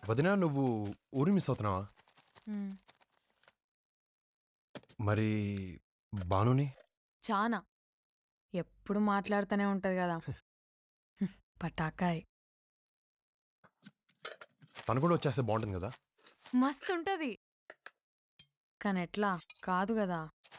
వదినా నువ్వు ఊరి మిస్ అవుతున్నావా మ్మ్. మరి బానుని చానా ఎప్పుడు మాట్లాడుతూనే ఉంటది కదా హ్మ్, పటాకాయ్ తను కూడా వచ్చేస్తే బాగుంటుంది కదా మస్తు ఉంటది కానీ ఎట్లా కాదు కదా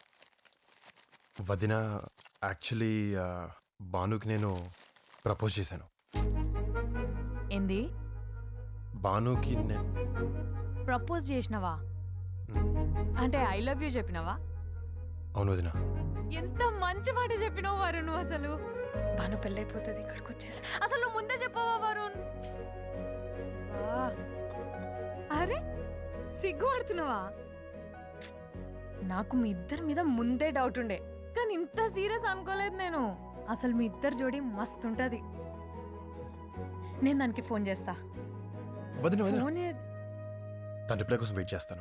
వదిన యాక్చువల్లీ బానుకి నేను ప్రపోజ్ చేశాను ఏంది బానుకి నేను ప్రపోజ్ చేసినవా మ్, అంటే ఐ లవ్ యూ చెప్పినవా అవును వదిన ఎంత మంచి మాట చెప్పినావు వరుణ్ నువ్వు అసలు బాను పెళ్ళైపోతుంది ఇక్కడికి వచ్చేసి అసలు నువ్వు ముందే చెప్పావా వరుణ్ ఆ, అరే సిగ్గు పడుతున్నావా నాకు మీ ఇద్దరి మీద ముందే డౌట్ ఉండే కానీ ఇంత సీరియస్ అనుకోలేదు నేను అసలు మీ ఇద్దరు జోడి మస్తు ఉంటది నేను దానికి ఫోన్ చేస్తా వదిన వదిన ఫోన్ తన రిప్లై కోసం వెయిట్ చేస్తాను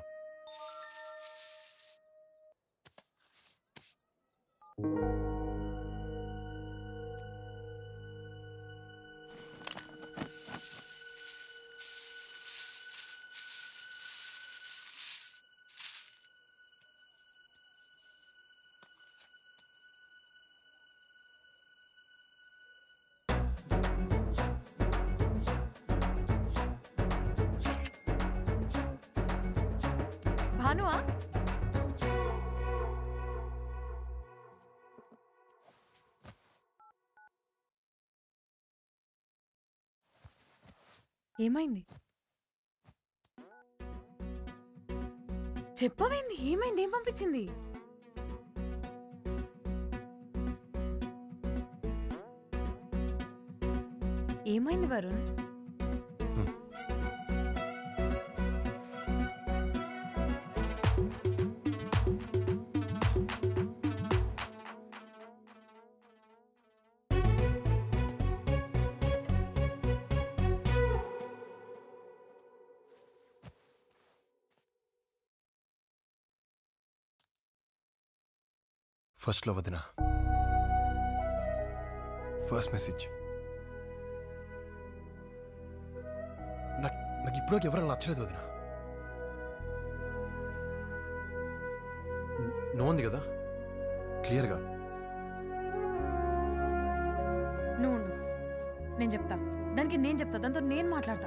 భానువా ఏమైంది చెప్పవేంది ఏమైంది ఏం పంపించింది ఏమైంది వరుణ్ ఫస్ట్లో వదిన ఫస్ట్ మెసేజ్ నాకు నాకు ఇప్పుడు ఎవరైనా నచ్చలేదు వదిన నో ఉంది కదా క్లియర్గా నువ్వు ఉండు. నేను చెప్తా దానికి నేను చెప్తా దాంతో నేను మాట్లాడతా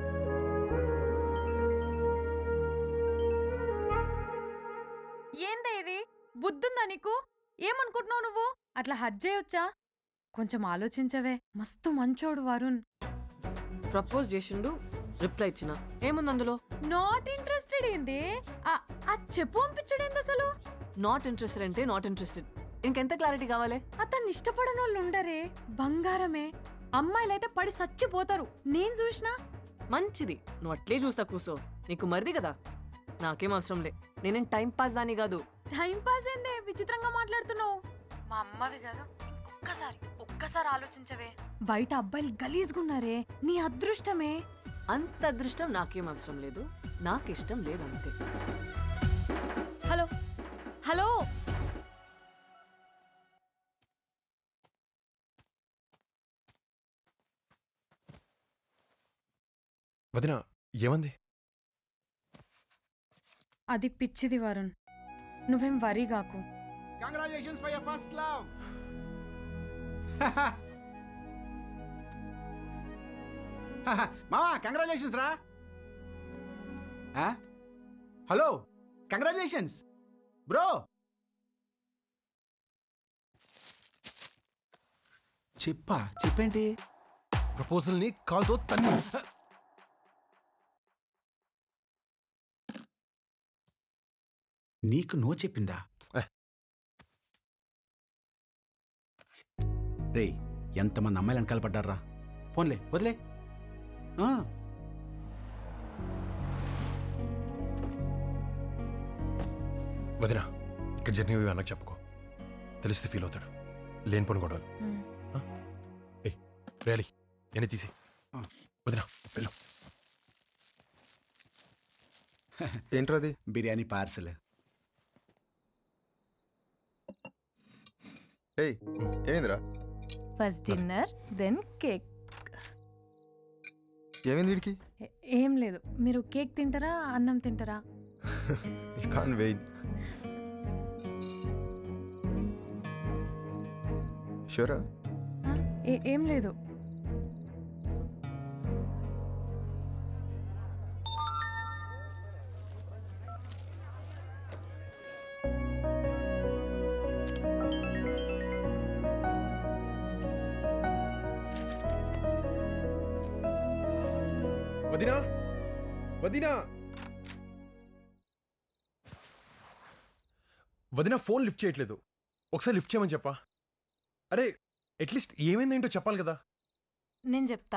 ఏందే ఇది బుద్ధుందా నీకు ఏమనుకుంటున్నావు నువ్వు అట్లా హజ్ చేయొచ్చా కొంచెం ఆలోచించవే మస్తు మంచోడు వరుణ్ ప్రపోజ్ చేసిండు రిప్లై ఇచ్చిన ఏముంది అందులో నాట్ ఇంట్రెస్టెడ్ ఏంది ఆ ఆ చెప్పు పంపించడేంది అసలు నాట్ ఇంట్రెస్టెడ్ అంటే నాట్ ఇంట్రెస్టెడ్ ఇంకెంత క్లారిటీ కావాలి అతన్ని ఇష్టపడని వాళ్ళు ఉండరే బంగారమే అమ్మాయిలైతే పడి చచ్చిపోతారు నేను చూసినా మంచిది నువ్వు అట్లే చూస్తా కూసో నీకు మరిది కదా నాకేం అవసరం లే నేనేం టైం పాస్ దాని కాదు టైం పాస్ ఏందే విచిత్రంగా మాట్లాడుతున్నావు మా అమ్మవి కాదు ఇంకొక్కసారి ఒక్కసారి ఆలోచించవే బయట అబ్బాయిలు గలీజ్గున్నారే నీ అదృష్టమే అంత అదృష్టం నాకేం అవసరం లేదు నాకు ఇష్టం లేదు అంతే హలో హలో వదిన ఏమంది అది పిచ్చిది వరుణ్ నువ్వేం వరీ కాకు Congratulations for your first love. మామా కంగ్రాచులేషన్స్ రా హలో కంగ్రాచులేషన్స్ బ్రో చెప్పా చెప్పేంటి ప్రపోజల్ని కాల్తో తన్ని నీకు నో చెప్పిందా Eh. రే ఎంతమంది అమ్మాయిలు వెనకాల పడ్డారా పోన్లే వదిలే ఆ, వదిన ఇక్కడ జర్నీ అవి అన్నకు చెప్పుకో తెలిస్తే ఫీల్ అవుతాడు లేని పని గొడవలు ఏ రేలి ఎన్ని తీసి ఆ. వదిన వెళ్ళు ఏంట్రది బిర్యానీ పార్సల్ ఏయ్ ఏమైందిరా ఫస్ట్ డిన్నర్ దెన్ కేక్ ఏమైంది వీడికి ఏ- ఏం లేదు మీరు కేక్ తింటారా అన్నం తింటారా యూ కాన్ వెయిట్ షూరా ఆ? ఏ- ఏం లేదు వదినా వదినా వదినా ఫోన్ లిఫ్ట్ చేయట్లేదు ఒకసారి లిఫ్ట్ చేయమని చెప్పా అరే అట్లీస్ట్ ఏమైందేంటో చెప్పాలి కదా నేను చెప్తా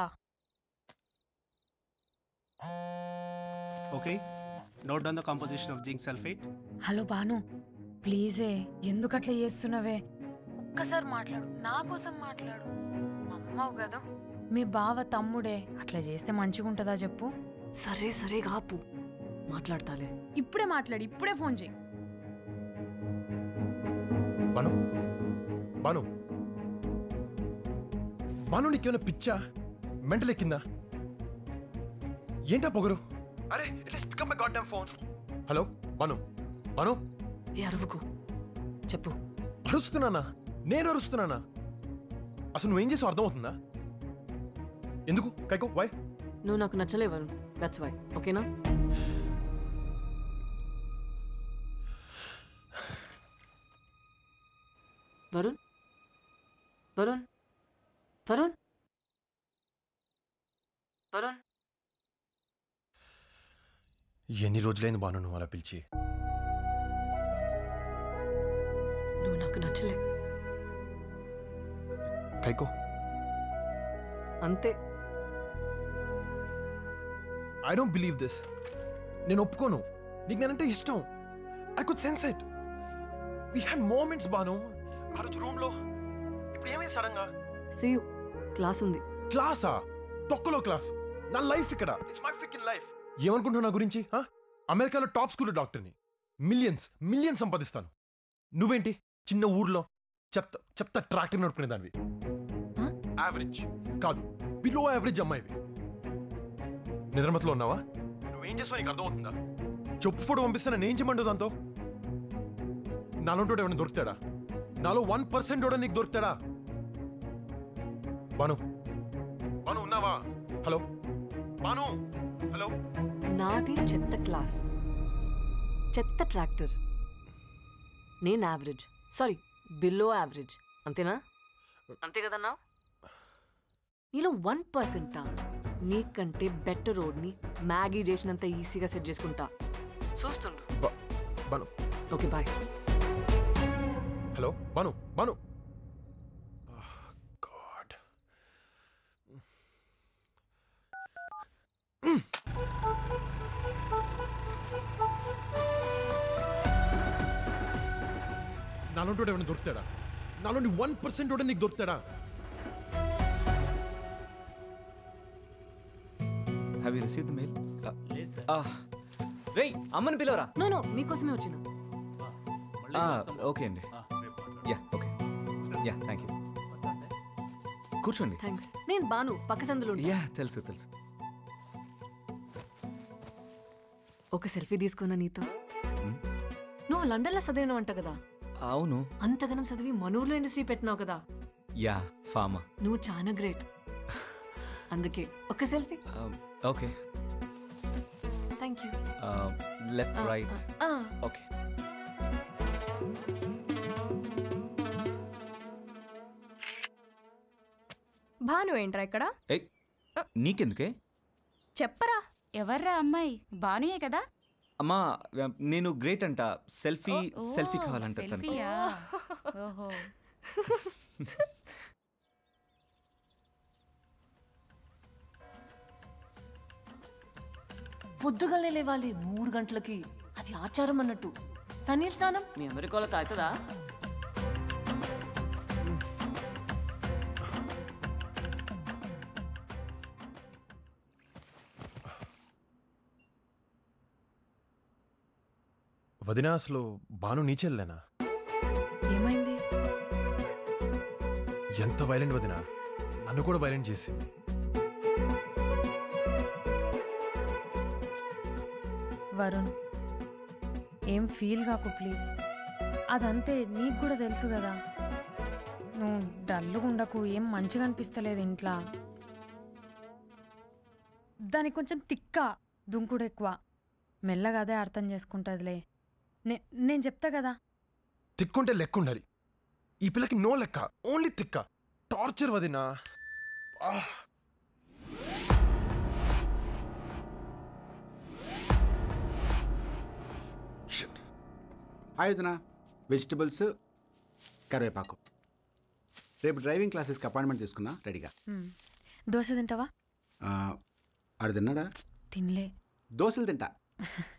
Okay. Note down the composition of zinc sulfate. Hello Banu ప్లీజే ఎందుకు అట్లా చేస్తున్నావే ఒక్కసారి మాట్లాడు నా కోసం మాట్లాడు అమ్మవు కదా మీ బావ తమ్ముడే అట్లా చేస్తే మంచిగా ఉంటుందా చెప్పు సరే సరే కాపు మాట్లాడతాలే ఇప్పుడే మాట్లాడు ఇప్పుడే ఫోన్ చేయి బాను బాను బాను నీకేమైనా పిచ్చా మెంటల్ ఎక్కిందా ఏంటా పొగరు అరే at least pickup my god phone hello Banu Banu ఏ అరువుకు చెప్పు అరుస్తున్నానా నేను అరుస్తున్నానా అసలు నువ్వేం చేసావు అర్థమవుతుందా ఎందుకు కైకో వై నువ్వు నాకు నచ్చలే వరుణ్ దట్స్ వై ఓకేనా వరుణ్ వరుణ్ వరుణ్ వరుణ్ ఎన్ని రోజులైంది బాను నువ్వు అలా పిలిచి నువ్వు నాకు నచ్చలే కైకో అంతే ఐ డోంట్ బిలీవ్ దిస్ నేను ఒప్పుకోను నీకు నేనంటే ఇష్టం I could sense it we had moments Banu ఆ రోజు రూమ్ లో ఇప్పుడు ఏమైంది సడన్ గా సీ క్లాస్ ఉంది క్లాసా తొక్కలో క్లాస్ నా లైఫ్ ఇక్కడ it's my pick in life ఏమనుకుంటున్నావు నా గురించి ఆ? అమెరికాలో టాప్ స్కూల్ డాక్టర్ని మిలియన్స్ మిలియన్స్ సంపాదిస్తాను నువ్వేంటి చిన్న ఊర్లో చెత్త చెత్త ట్రాక్టర్ నడుపుకునే దానివి ఆ? యావరేజ్ కాదు బిలో యావరేజ్ అమ్మాయివి నిద్రమతలో ఉన్నావా నువ్వేం చేస్తావు నీకు అర్థమవుతుందా చెప్పు ఫోటో పంపిస్తే నేను ఏం చేయమండు దాంతో నాలో ఏమైనా దొరుకుతాడా నాలో వన్ పర్సెంట్ కూడా నీకు దొరుకుతాడా బాను బాను ఉన్నావా హలో బాను హలో నాది చెత్త క్లాస్ చెత్త ట్రాక్టర్ నేను యావరేజ్ సారీ బిలో యావరేజ్ అంతేనా అంతే కదన్నా నీలో వన్ పర్సెంటా నీకంటే బెటర్ రోడ్ని మ్యాగీ చేసినంత ఈజీగా సెట్ చేసుకుంటా చూస్తుండు బా- Banu okay bye hello Banu Banu god నాలో ఏమైనా దొరుకుతాడా నాలో వన్ పర్సెంట్ కూడా నీకు దొరుకుతాడా have you receive the mail రేయ్ అమ్మని పిలవరా నో నో మీకోసమే వచ్చిన ఓకే అండి yeah okay yeah thank you కూర్చోండి థ్యాంక్స్ నేను బాను పక్క సందులో ఉంటా. యా తెలుసు తెలుసు ఒక సెల్ఫీ తీసుకున్నా నీతో Hmm? నువ్వు లండన్లో చదివినావు అంట కదా అవును అంతగనం చదివి మనూర్లో ఇండస్ట్రీ పెట్టినావు కదా యా ఫామా నువ్వు చాలా గ్రేట్ అందుకే ఒక selfie okay thank you left right okay Bhanu ఏంట్రా ఇక్కడ ఏయ్ నీకెందుకే చెప్పరా ఎవర్రా అమ్మాయి భానుయే కదా అమ్మా నేను గ్రేట్ అంట సెల్ఫీ ఓ, ఓ, సెల్ఫీ కావాలంట తనకి సెల్ఫీయా? ఓహో పొద్దుగలే లేవాలి మూడు గంటలకి అది ఆచారం అన్నట్టు సన్నీల్ స్నానం మీ అమెరికాలో తాగుతుందా వదినా అసలు బాను నీచెల్లేనా ఏమైంది ఎంత వైలెంట్ వదినా నన్ను కూడా వైలెంట్ చేసింది వరుణ్ ఏం ఫీల్ కాకు ప్లీజ్ అదంతే నీకు కూడా తెలుసు కదా నువ్వు డల్లుగా ఉండకు ఏం మంచిగా అనిపిస్తలేదు ఇంట్లో దానికి కొంచెం తిక్క దుంకుడు ఎక్కువ మెల్లగా అదే అర్థం చేసుకుంటుందిలే నే నేను చెప్తా కదా తిక్కుంటే లెక్క ఉండాలి ఈ పిల్లకి నో లెక్క ఓన్లీ తిక్క టార్చర్ వదినా ఆహ్. Shit. ఆయుధన వెజిటబుల్స్ కరివేపాకు రేపు డ్రైవింగ్ క్లాసెస్కి అపాయింట్మెంట్ తీసుకున్నా రెడీగా హ్మ్. దోశ తింటావా ఆ, ఆడు తిన్నాడా తినలే దోశలు తింటా